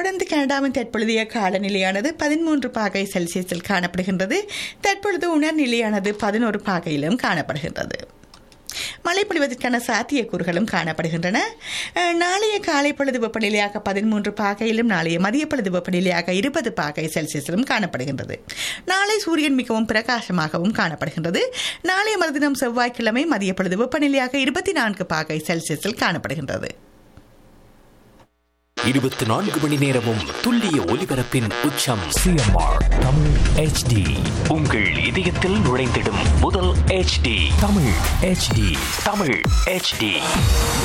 தொடர்ந்து கனடாவின் தற்பொழுதைய காலநிலையானது பதிமூன்று பாகை செல்சியஸில் காணப்படுகின்றது தற்பொழுது உணர்நிலையானது பதினோரு பாகையிலும் காணப்படுகின்றது மழை பொழிவதற்கான சாத்தியக்கூறுகளும் காணப்படுகின்றன அஹ், நாளைய காலை பொழுது வெப்பநிலையாக பதிமூன்று பாகையிலும் நாளைய மதிய பொழுது வெப்பநிலையாக இருபது பாகை செல்சியஸிலும் காணப்படுகின்றது நாளை சூரியன் மிகவும் பிரகாசமாகவும் காணப்படுகின்றது நாளைய மறுதினம் செவ்வாய்க்கிழமை மதிய பொழுது வெப்பநிலையாக இருபத்தி நான்கு பாகை செல்சியஸில் காணப்படுகின்றது இருபத்தி நான்கு மணி நேரமும் துல்லிய ஒலிபரப்பின் உச்சம் சிஎம்ஆர் தமிழ் ஹெச்டி உங்கள் இதயத்தில் நுழைந்திடும் முதல் HD Tamil HD Tamil HD